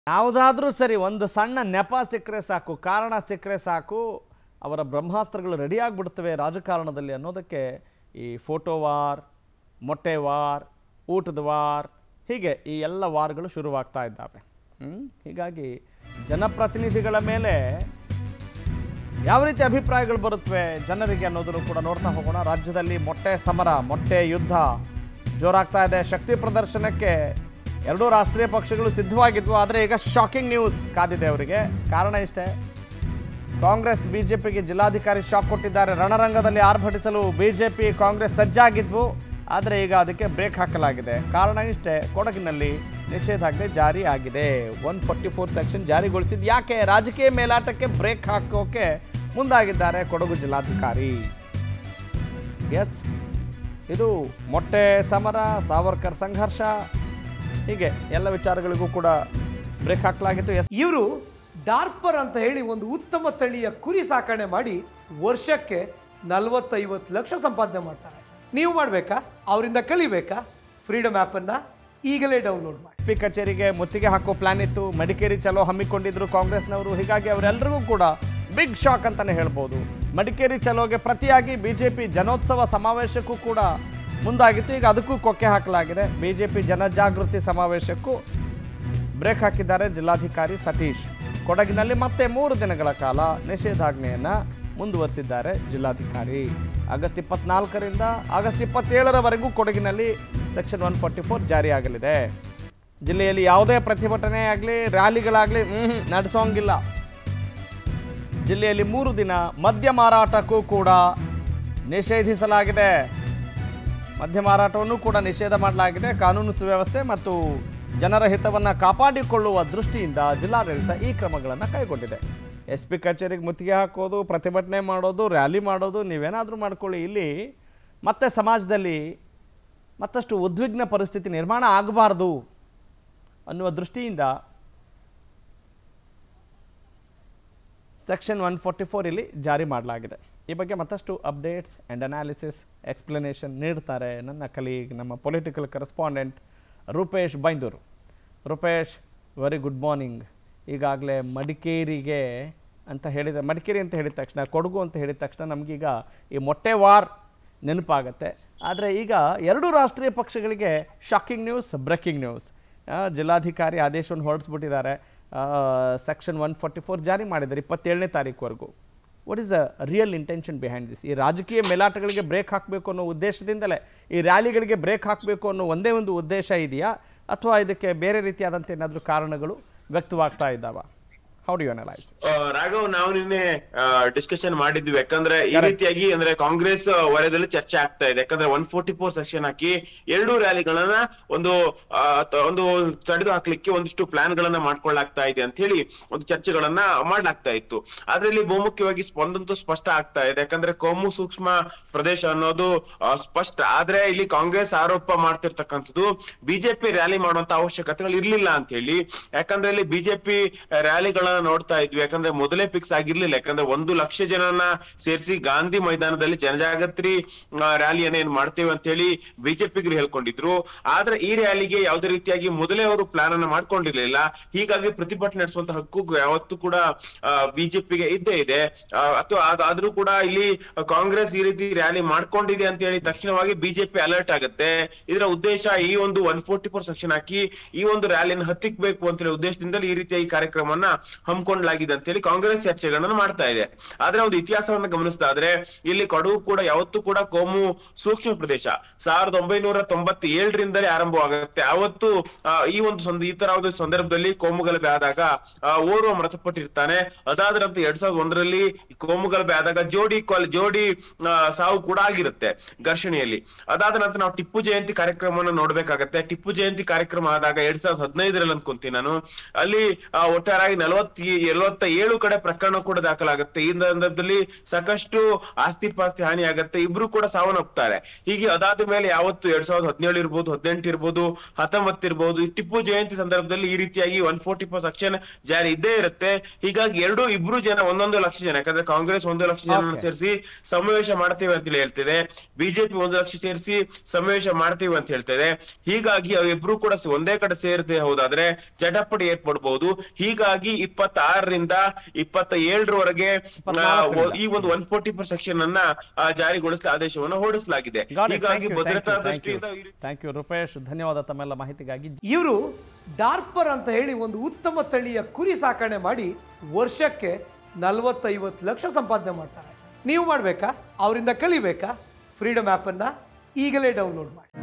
ಯಾವುದಾದ್ರೂ ಸರಿ ಒಂದು ಸಣ್ಣ ನೆಪ ಸಿಕ್ಕರೆ ಸಾಕು ಕಾರಣ ಸಿಕ್ಕರೆ ಸಾಕು ಅವರ ಬ್ರಹ್ಮಾಸ್ತ್ರಗಳು ರೆಡಿ ಆಗಿಬಿಡ್ತವೆ ರಾಜಕಾರಣದಲ್ಲಿ ಅನ್ನೋದಕ್ಕೆ ಈ ಫೋಟೋ ವಾರ್ ಮೊಟ್ಟೆ ವಾರ್ ಊಟದ ವಾರ್ ಹೀಗೆ ಈ ಎಲ್ಲ ವಾರ್ಗಳು ಶುರುವಾಗ್ತಾ ಇದ್ದಾವೆ ಹ್ಮ್? ಹೀಗಾಗಿ ಜನಪ್ರತಿನಿಧಿಗಳ ಮೇಲೆ ಯಾವ ರೀತಿ ಅಭಿಪ್ರಾಯಗಳು ಬರುತ್ತವೆ ಜನರಿಗೆ ಅನ್ನೋದನ್ನು ಕೂಡ ನೋಡ್ತಾ ಹೋಗೋಣ ರಾಜ್ಯದಲ್ಲಿ ಮೊಟ್ಟೆ ಸಮರ ಮೊಟ್ಟೆ ಯುದ್ಧ ಜೋರಾಗ್ತಾ ಇದೆ ಶಕ್ತಿ ಪ್ರದರ್ಶನಕ್ಕೆ ಎರಡೂ ರಾಷ್ಟ್ರೀಯ ಪಕ್ಷಗಳು ಸಿದ್ಧವಾಗಿದ್ವು ಆದರೆ ಈಗ ಶಾಕಿಂಗ್ ನ್ಯೂಸ್ ಕಾದಿದೆ ಅವರಿಗೆ ಕಾರಣ ಇಷ್ಟೇ ಕಾಂಗ್ರೆಸ್ ಬಿಜೆಪಿಗೆ ಜಿಲ್ಲಾಧಿಕಾರಿ ಶಾಕ್ ಕೊಟ್ಟಿದ್ದಾರೆ ರಣರಂಗದಲ್ಲಿ ಆರ್ಭಟಿಸಲು ಬಿಜೆಪಿ ಕಾಂಗ್ರೆಸ್ ಸಜ್ಜಾಗಿದ್ವು ಆದರೆ ಈಗ ಅದಕ್ಕೆ ಬ್ರೇಕ್ ಹಾಕಲಾಗಿದೆ ಕಾರಣ ಇಷ್ಟೇ ಕೊಡಗಿನಲ್ಲಿ ನಿಷೇಧಾಜ್ಞೆ ಜಾರಿ ಆಗಿದೆ ಒನ್ ಫಾರ್ಟಿ ಫೋರ್ ಸೆಕ್ಷನ್ ಜಾರಿಗೊಳಿಸಿದ್ದು ಯಾಕೆ ರಾಜಕೀಯ ಮೇಲಾಟಕ್ಕೆ ಬ್ರೇಕ್ ಹಾಕೋಕೆ ಮುಂದಾಗಿದ್ದಾರೆ ಕೊಡಗು ಜಿಲ್ಲಾಧಿಕಾರಿ ಎಸ್ ಇದು ಮೊಟ್ಟೆ ಸಮರ ಸಾವರ್ಕರ್ ಸಂಘರ್ಷ ಹೀಗೆ ಎಲ್ಲ ವಿಚಾರಗಳಿಗೂ ಕೂಡ ಬ್ರೇಕ್ ಹಾಕಲಾಗಿತ್ತು ಎಸ್ ಇವರು ಡಾರ್ಪರ್ ಅಂತ ಹೇಳಿ ಒಂದು ಉತ್ತಮ ತಳಿಯ ಕುರಿ ಸಾಕಣೆ ಮಾಡಿ ವರ್ಷಕ್ಕೆ ನಲವತ್ತೈವತ್ತು ಲಕ್ಷ ಸಂಪಾದನೆ ಮಾಡ್ತಾರೆ ನೀವು ಮಾಡಬೇಕಾ ಅವರಿಂದ ಕಲಿಬೇಕಾ ಫ್ರೀಡಮ್ ಆ್ಯಪನ್ನು ಈಗಲೇ ಡೌನ್ಲೋಡ್ ಮಾಡಿ ಪಿ ಕಚೇರಿಗೆ ಮುತ್ತಿಗೆ ಹಾಕೋ ಪ್ಲಾನ್ ಇತ್ತು ಮಡಿಕೇರಿ ಚಲೋ ಹಮ್ಮಿಕೊಂಡಿದ್ರು ಕಾಂಗ್ರೆಸ್ನವರು ಹೀಗಾಗಿ ಅವರೆಲ್ಲರಿಗೂ ಕೂಡ ಬಿಗ್ ಶಾಕ್ ಅಂತಾನೆ ಹೇಳ್ಬೋದು ಮಡಿಕೇರಿ ಚಲೋಗೆ ಪ್ರತಿಯಾಗಿ ಬಿಜೆಪಿ ಜನೋತ್ಸವ ಸಮಾವೇಶಕ್ಕೂ ಕೂಡ ಮುಂದಾಗಿತ್ತು ಈಗ ಅದಕ್ಕೂ ಕೊಕ್ಕೆ ಹಾಕಲಾಗಿದೆ ಬಿಜೆಪಿ ಜನಜಾಗೃತಿ ಸಮಾವೇಶಕ್ಕೂ ಬ್ರೇಕ್ ಹಾಕಿದ್ದಾರೆ ಜಿಲ್ಲಾಧಿಕಾರಿ ಸತೀಶ್ ಕೊಡಗಿನಲ್ಲಿ ಮತ್ತೆ ಮೂರು ದಿನಗಳ ಕಾಲ ನಿಷೇಧಾಜ್ಞೆಯನ್ನು ಮುಂದುವರಿಸಿದ್ದಾರೆ ಜಿಲ್ಲಾಧಿಕಾರಿ ಆಗಸ್ಟ್ ಇಪ್ಪತ್ನಾಲ್ಕರಿಂದ ಆಗಸ್ಟ್ ಇಪ್ಪತ್ತೇಳರವರೆಗೂ ಕೊಡಗಿನಲ್ಲಿ ಸೆಕ್ಷನ್ ಒನ್ ಫಾರ್ಟಿ ಫೋರ್ ಜಾರಿಯಾಗಲಿದೆ ಜಿಲ್ಲೆಯಲ್ಲಿ ಯಾವುದೇ ಪ್ರತಿಭಟನೆ ಆಗಲಿ ರ್ಯಾಲಿಗಳಾಗಲಿ ನಡೆಸೋಂಗಿಲ್ಲ ಜಿಲ್ಲೆಯಲ್ಲಿ ಮೂರು ದಿನ ಮದ್ಯ ಮಾರಾಟಕ್ಕೂ ಕೂಡ ನಿಷೇಧಿಸಲಾಗಿದೆ ಮದ್ಯ ಮಾರಾಟವನ್ನು ಕೂಡ ನಿಷೇಧ ಮಾಡಲಾಗಿದೆ ಕಾನೂನು ಸುವ್ಯವಸ್ಥೆ ಮತ್ತು ಜನರ ಹಿತವನ್ನು ಕಾಪಾಡಿಕೊಳ್ಳುವ ದೃಷ್ಟಿಯಿಂದ ಜಿಲ್ಲಾಡಳಿತ ಈ ಕ್ರಮಗಳನ್ನು ಕೈಗೊಂಡಿದೆ ಎಸ್ ಪಿ ಕಚೇರಿಗೆ ಮುತ್ತಿಗೆ ಹಾಕೋದು ಪ್ರತಿಭಟನೆ ಮಾಡೋದು ರ್ಯಾಲಿ ಮಾಡೋದು ನೀವೇನಾದರೂ ಮಾಡ್ಕೊಳ್ಳಿ ಇಲ್ಲಿ ಮತ್ತೆ ಸಮಾಜದಲ್ಲಿ ಮತ್ತಷ್ಟು ಉದ್ವಿಗ್ನ ಪರಿಸ್ಥಿತಿ ನಿರ್ಮಾಣ ಆಗಬಾರ್ದು ಅನ್ನುವ ದೃಷ್ಟಿಯಿಂದ ಸೆಕ್ಷನ್ ಒನ್ ಫೋರ್ಟಿ ಫೋರ್ ಇಲ್ಲಿ ಜಾರಿ ಮಾಡಲಾಗಿದೆ ಈ ಬಗ್ಗೆ ಮತ್ತಷ್ಟು ಅಪ್ಡೇಟ್ಸ್ ಆ್ಯಂಡ್ ಅನಾಲಿಸಿಸ್ ಎಕ್ಸ್ಪ್ಲನೇಷನ್ ನೀಡ್ತಾರೆ ನನ್ನ ಕಲೀಗ್ ನಮ್ಮ political correspondent Rupesh Byndoor Rupesh very good morning ಈಗಾಗಲೇ ಮಡಿಕೇರಿಗೆ ಅಂತ ಹೇಳಿದ ಮಡಿಕೇರಿ ಅಂತ ಹೇಳಿದ ತಕ್ಷಣ ಕೊಡಗು ಅಂತ ಹೇಳಿದ ತಕ್ಷಣ ನಮಗೀಗ ಈ ಮೊಟ್ಟೆ ವಾರ್ ನೆನಪಾಗತ್ತೆ ಆದರೆ ಈಗ ಎರಡೂ ರಾಷ್ಟ್ರೀಯ ಪಕ್ಷಗಳಿಗೆ ಶಾಕಿಂಗ್ ನ್ಯೂಸ್ ಬ್ರೇಕಿಂಗ್ ನ್ಯೂಸ್ ಜಿಲ್ಲಾಧಿಕಾರಿ ಆದೇಶವನ್ನು ಹೊರಡಿಸ್ಬಿಟ್ಟಿದ್ದಾರೆ ಸೆಕ್ಷನ್ ಒನ್ ಫಾರ್ಟಿ ಫೋರ್ ಜಾರಿ ಮಾಡಿದ್ದಾರೆ ಇಪ್ಪತ್ತೇಳನೇ ತಾರೀಕುವರೆಗೂ what is a real intention behind this ಈ ರಾಜಕೀಯ ಮೇಲಾಟಗಳಿಗೆ ಬ್ರೇಕ್ ಹಾಕಬೇಕು ಅನ್ನೋ ಉದ್ದೇಶದಿಂದಲೇ ಈ ರ್ಯಾಲಿಗಳಿಗೆ ಬ್ರೇಕ್ ಹಾಕಬೇಕು ಅನ್ನೋ ಒಂದೇ ಒಂದು ಉದ್ದೇಶ ಇದೆಯಾ ಅಥವಾ ಇದಕ್ಕೆ ಬೇರೆ ರೀತಿಯಾದಂಥ ಏನಾದರೂ ಕಾರಣಗಳು ವ್ಯಕ್ತವಾಗ್ತಾ ಇದ್ದಾವ how do you analyse ah, Raghav ನಾವು ನಿನ್ನೆ ಡಿಸ್ಕಷನ್ ಮಾಡಿದ್ವಿ ಯಾಕಂದ್ರೆ ಈ ರೀತಿಯಾಗಿ ಅಂದ್ರೆ ಕಾಂಗ್ರೆಸ್ ವಲಯದಲ್ಲಿ ಚರ್ಚೆ ಆಗ್ತಾ ಇದೆ ಯಾಕಂದ್ರೆ ಒನ್ ಫೋರ್ಟಿ ಫೋರ್ ಸೆಕ್ಷನ್ ಹಾಕಿ ಎರಡೂ ರ್ಯಾಲಿಗಳನ್ನ ಒಂದು ಆ, ತ- ಒಂದು ತಡೆದು ಹಾಕ್ಲಿಕ್ಕೆ ಒಂದಿಷ್ಟು ಪ್ಲಾನ್ ಗಳನ್ನ ಮಾಡ್ಕೊಳ್ಳಾಗ್ತಾ ಇದೆ ಅಂತ ಹೇಳಿ ಒಂದು ಚರ್ಚೆಗಳನ್ನ ಮಾಡ್ಲಾಗ್ತಾ ಇತ್ತು ಆದ್ರೆ ಇಲ್ಲಿ ಬಹುಮುಖ್ಯವಾಗಿ ಸ್ಪಂದಂತೂ ಸ್ಪಷ್ಟ ಆಗ್ತಾ ಇದೆ ಯಾಕಂದ್ರೆ ಕೋಮು ಸೂಕ್ಷ್ಮ ಪ್ರದೇಶ ಅನ್ನೋದು ಆ, ಸ್ಪಷ್ಟ ಆದ್ರೆ ಇಲ್ಲಿ ಕಾಂಗ್ರೆಸ್ ಆರೋಪ ಮಾಡ್ತಿರ್ತಕ್ಕಂಥದ್ದು ಬಿಜೆಪಿ ರ್ಯಾಲಿ ಮಾಡುವಂತ ಅವಶ್ಯಕತೆಗಳು ಇರ್ಲಿಲ್ಲ ಅಂತ ಹೇಳಿ ಯಾಕಂದ್ರೆ ಇಲ್ಲಿ ಬಿಜೆಪಿ ರ್ಯಾಲಿಗಳನ್ನ ನೋಡ್ತಾ ಇದ್ವಿ ಯಾಕಂದ್ರೆ ಮೊದಲೇ ಫಿಕ್ಸ್ ಆಗಿರ್ಲಿಲ್ಲ ಯಾಕಂದ್ರೆ ಒಂದು ಲಕ್ಷ ಜನನ ಸೇರಿಸಿ ಗಾಂಧಿ ಮೈದಾನದಲ್ಲಿ ಜನಜಾಗೃತಿ ಆ, ರ್ಯಾಲಿಯನ್ನ ಏನ್ ಮಾಡ್ತೇವೆ ಅಂತ ಹೇಳಿ ಬಿಜೆಪಿಗರು ಹೇಳ್ಕೊಂಡಿದ್ರು ಆದ್ರೆ ಈ ರ್ಯಾಲಿಗೆ ಯಾವುದೇ ರೀತಿಯಾಗಿ ಮೊದಲೇ ಅವರು ಪ್ಲಾನ್ ಅನ್ನ ಮಾಡ್ಕೊಂಡಿರ್ಲಿಲ್ಲ ಹೀಗಾಗಿ ಪ್ರತಿಭಟನೆ ನಡೆಸುವಂತ ಹಕ್ಕು ಯಾವತ್ತೂ ಕೂಡ ಬಿಜೆಪಿಗೆ ಇದ್ದೇ ಇದೆ ಆ, ಅಥವಾ ಅದ್- ಆದ್ರೂ ಕೂಡ ಇಲ್ಲಿ ಕಾಂಗ್ರೆಸ್ ಈ ರೀತಿ ರ್ಯಾಲಿ ಮಾಡ್ಕೊಂಡಿದೆ ಅಂತ ಹೇಳಿ ತಕ್ಷಣವಾಗಿ ಬಿಜೆಪಿ ಅಲರ್ಟ್ ಆಗುತ್ತೆ ಇದರ ಉದ್ದೇಶ ಈ ಒಂದು ಒನ್ ಫೋರ್ಟಿ ಫೋರ್ ಸೆಕ್ಷನ್ ಹಾಕಿ ಈ ಒಂದು ರ್ಯಾಲಿಯನ್ನು ಹತ್ತಿಕ್ಬೇಕು ಅಂತ ಹೇಳಿ ಉದ್ದೇಶದಿಂದಲೇ ಈ ರೀತಿಯ ಈ ಕಾರ್ಯಕ್ರಮವನ್ನ ಹಮ್ಮಿಕೊಳ್ಳಲಾಗಿದೆ ಅಂತ ಹೇಳಿ ಕಾಂಗ್ರೆಸ್ ಚರ್ಚೆಗಳನ್ನ ಮಾಡ್ತಾ ಇದೆ ಆದ್ರೆ ಒಂದು ಇತಿಹಾಸವನ್ನ ಗಮನಿಸ್ತಾದ್ರೆ ಇಲ್ಲಿ ಕೊಡಗು ಕೂಡ ಯಾವತ್ತೂ ಕೂಡ ಕೋಮು ಸೂಕ್ಷ್ಮ ಪ್ರದೇಶ ಸಾವಿರದ ಒಂಬೈನೂರ ತೊಂಬತ್ತೇಳರಿಂದಲೇ ಆರಂಭವಾಗುತ್ತೆ ಅವತ್ತು ಆ, ಈ ಒಂದು ಸಂದ ಈ ತರ ಒಂದು ಸಂದರ್ಭದಲ್ಲಿ ಕೋಮುಗಲಭೆ ಆದಾಗ ಆ, ಓರ್ವ ಮೃತಪಟ್ಟಿರ್ತಾನೆ ಅದಾದ ನಂತರ ಎರಡ್ ಸಾವಿರದ ಒಂದರಲ್ಲಿ ಈ ಕೋಮುಗಲಭೆ ಆದಾಗ ಜೋಡಿ ಕೊಲ್ ಜೋಡಿ ಆ, ಸಾವು ಕೂಡ ಆಗಿರುತ್ತೆ ಘರ್ಷಣೆಯಲ್ಲಿ ಅದಾದ ನಂತರ ನಾವು ಟಿಪ್ಪು ಜಯಂತಿ ಕಾರ್ಯಕ್ರಮವನ್ನು ನೋಡ್ಬೇಕಾಗತ್ತೆ ಟಿಪ್ಪು ಜಯಂತಿ ಕಾರ್ಯಕ್ರಮ ಆದಾಗ ಎರಡ್ ಸಾವಿರದ ಹದಿನೈದರಲ್ಲಿ ಅನ್ಕೊಂತೀನಿ ನಾನು ಅಲ್ಲಿ ಆ, ಒಟ್ಟಾರೆಯಾಗಿ ನಲವತ್ತ ಎಲ್ವತ್ತಿ ಎಲ್ವತ್ತ ಏಳು ಕಡೆ ಪ್ರಕರಣ ಕೂಡ ದಾಖಲಾಗುತ್ತೆ ಈ ಸಂದರ್ಭದಲ್ಲಿ ಸಾಕಷ್ಟು ಆಸ್ತಿ ಪಾಸ್ತಿ ಹಾನಿ ಆಗತ್ತೆ ಇಬ್ರು ಕೂಡ ಸಾವನ್ನಪ್ತಾರೆ ಹೀಗೆ ಅದಾದ ಮೇಲೆ ಯಾವತ್ತು ಎರಡ್ ಸಾವಿರದ ಹದಿನೇಳು ಇರ್ಬೋದು ಹದಿನೆಂಟು ಇರ್ಬೋದು ಹತ್ತೊಂಬತ್ತು ಇರ್ಬೋದು ಈ ಟಿಪ್ಪು ಜಯಂತಿ ಸಂದರ್ಭದಲ್ಲಿ ಈ ರೀತಿಯಾಗಿ ಒನ್ ಫೋರ್ಟಿ ಫೋರ್ ಸೆಕ್ಷನ್ ಜಾರಿ ಇದ್ದೇ ಇರುತ್ತೆ ಹೀಗಾಗಿ ಎರಡು ಇಬ್ರು ಜನ ಒಂದೊಂದು ಲಕ್ಷ ಜನ ಯಾಕಂದ್ರೆ ಕಾಂಗ್ರೆಸ್ ಒಂದು ಲಕ್ಷ ಜನ Okay. ಸೇರಿಸಿ ಸಮಾವೇಶ ಮಾಡ್ತೇವೆ ಅಂತ ಹೇಳಿ ಹೇಳ್ತಿದೆ ಬಿಜೆಪಿ ಒಂದು ಲಕ್ಷ ಸೇರಿಸಿ ಸಮಾವೇಶ ಮಾಡ್ತೀವಿ ಅಂತ ಹೇಳ್ತಿದೆ ಹೀಗಾಗಿ ಅವಿಬ್ರು ಕೂಡ ಸ- ಒಂದೇ ಕಡೆ ಸೇರದೆ ಹೋದಾದ್ರೆ ಜಟಪಟಿ ಏರ್ಪಡಬಹುದು ಹೀಗಾಗಿ ಇಪ್ಪತ್ತಾರರಿಂದ ಇಪ್ಪತ್ತ ಏಳರವರೆಗೆ ಇಪ್ಪತ್ನಾಲ್ಕರಿಂದ. ಈ ಒಂದು ಒನ್ ಫೋರ್ಟಿ ಫೋರ್ ಸೆಕ್ಷನ್ ಅನ್ನ ಆ, ಜಾರಿಗೊಳಿಸಲು ಆದೇಶವನ್ನು ಹೊರಡಿಸಲಾಗಿದೆ ಹೀಗಾಗಿ ಭದ್ರತಾ ದೃಷ್ಟಿಯಿಂದ ಈ ರೀತಿ- ಥ್ಯಾಂಕ್ ಯು ರೂಪೇಶ್ ಧನ್ಯವಾದ ತಮ್ಮೆಲ್ಲ ಮಾಹಿತಿಗಾಗಿ ಇವರು ಡಾರ್ಪರ್ ಅಂತ ಹೇಳಿ ಒಂದು ಉತ್ತಮ ತಳಿಯ ಕುರಿ ಸಾಕಣೆ ಮಾಡಿ ವರ್ಷಕ್ಕೆ ನಲವತ್ತೈವತ್ತು ಲಕ್ಷ ಸಂಪಾದನೆ ಮಾಡ್ತಾರೆ ನೀವು ಮಾಡಬೇಕಾ ಅವರಿಂದ ಕಲಿಬೇಕಾ ಫ್ರೀಡಮ್ ಆ್ಯಪನ್ನು ಈಗಲೇ ಡೌನ್ಲೋಡ್ ಮಾಡಿ